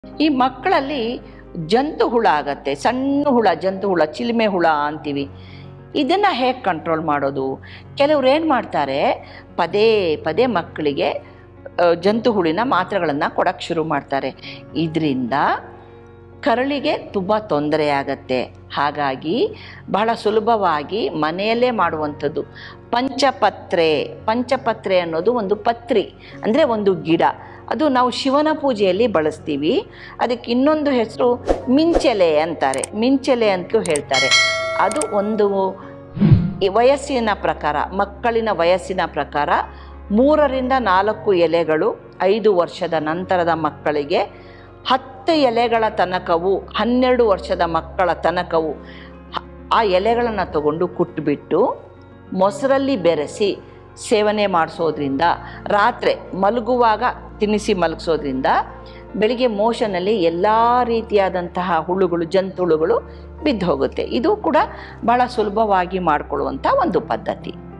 ಈ ಮಕ್ಕಳಲ್ಲಿ ಜಂತು ಹುಳ ಆಗತ್ತೆ ಸಣ್ಣ ಹುಳ ಜಂತು ಹುಳ ಚಿಲ್ಮೆ ಹುಳ ಅಂತೀವಿ ಇದನ್ನು ಹೇಗೆ ಕಂಟ್ರೋಲ್ ಮಾಡೋದು ಕೆಲವ್ರು ಏನು ಮಾಡ್ತಾರೆ ಪದೇ ಪದೇ ಮಕ್ಕಳಿಗೆ ಆ, ಜಂತು ಹುಳಿನ ಮಾತ್ರೆಗಳನ್ನು ಕೊಡೋಕ್ಕೆ ಶುರು ಮಾಡ್ತಾರೆ ಇದರಿಂದ ಕರಳಿಗೆ ತುಂಬ ತೊಂದರೆ ಆಗತ್ತೆ ಹಾಗಾಗಿ ಬಹಳ ಸುಲಭವಾಗಿ ಮನೆಯಲ್ಲೇ ಮಾಡುವಂಥದ್ದು ಪಂಚಪತ್ರೆ ಪಂಚಪತ್ರೆ ಅನ್ನೋದು ಒಂದು ಪತ್ರಿ ಅಂದರೆ ಒಂದು ಗಿಡ ಅದು ನಾವು ಶಿವನ ಪೂಜೆಯಲ್ಲಿ ಬಳಸ್ತೀವಿ ಅದಕ್ಕೆ ಇನ್ನೊಂದು ಹೆಸರು ಮಿಂಚೆಲೆ ಅಂತಾರೆ ಮಿಂಚೆಲೆ ಅಂತಲೂ ಹೇಳ್ತಾರೆ ಅದು ಒಂದು ಈ ವಯಸ್ಸಿನ ಪ್ರಕಾರ ಮಕ್ಕಳಿನ ವಯಸ್ಸಿನ ಪ್ರಕಾರ ಮೂರರಿಂದ ನಾಲ್ಕು ಎಲೆಗಳು ಐದು ವರ್ಷದ ನಂತರದ ಮಕ್ಕಳಿಗೆ ಹತ್ತು ಎಲೆಗಳ ತನಕವು ಹನ್ನೆರಡು ವರ್ಷದ ಮಕ್ಕಳ ತನಕವು ಹ- ಆ ಎಲೆಗಳನ್ನು ತಗೊಂಡು ಕುಟ್ಬಿಟ್ಟು ಮೊಸರಲ್ಲಿ ಬೆರೆಸಿ ಸೇವನೆ ಮಾಡಿಸೋದ್ರಿಂದ ರಾತ್ರಿ ಮಲಗುವಾಗ ತಿನ್ನಿಸಿ ಮಲಗಿಸೋದ್ರಿಂದ ಬೆಳಿಗ್ಗೆ ಮೋಷನಲ್ಲಿ ಎಲ್ಲ ರೀತಿಯಾದಂತಹ ಹುಳುಗಳು ಜಂತುಹುಳುಗಳು ಬಿದ್ದು ಹೋಗುತ್ತೆ ಇದು ಕೂಡ ಬಹಳ ಸುಲಭವಾಗಿ ಮಾಡಿಕೊಳ್ಳುವಂಥ ಒಂದು ಪದ್ಧತಿ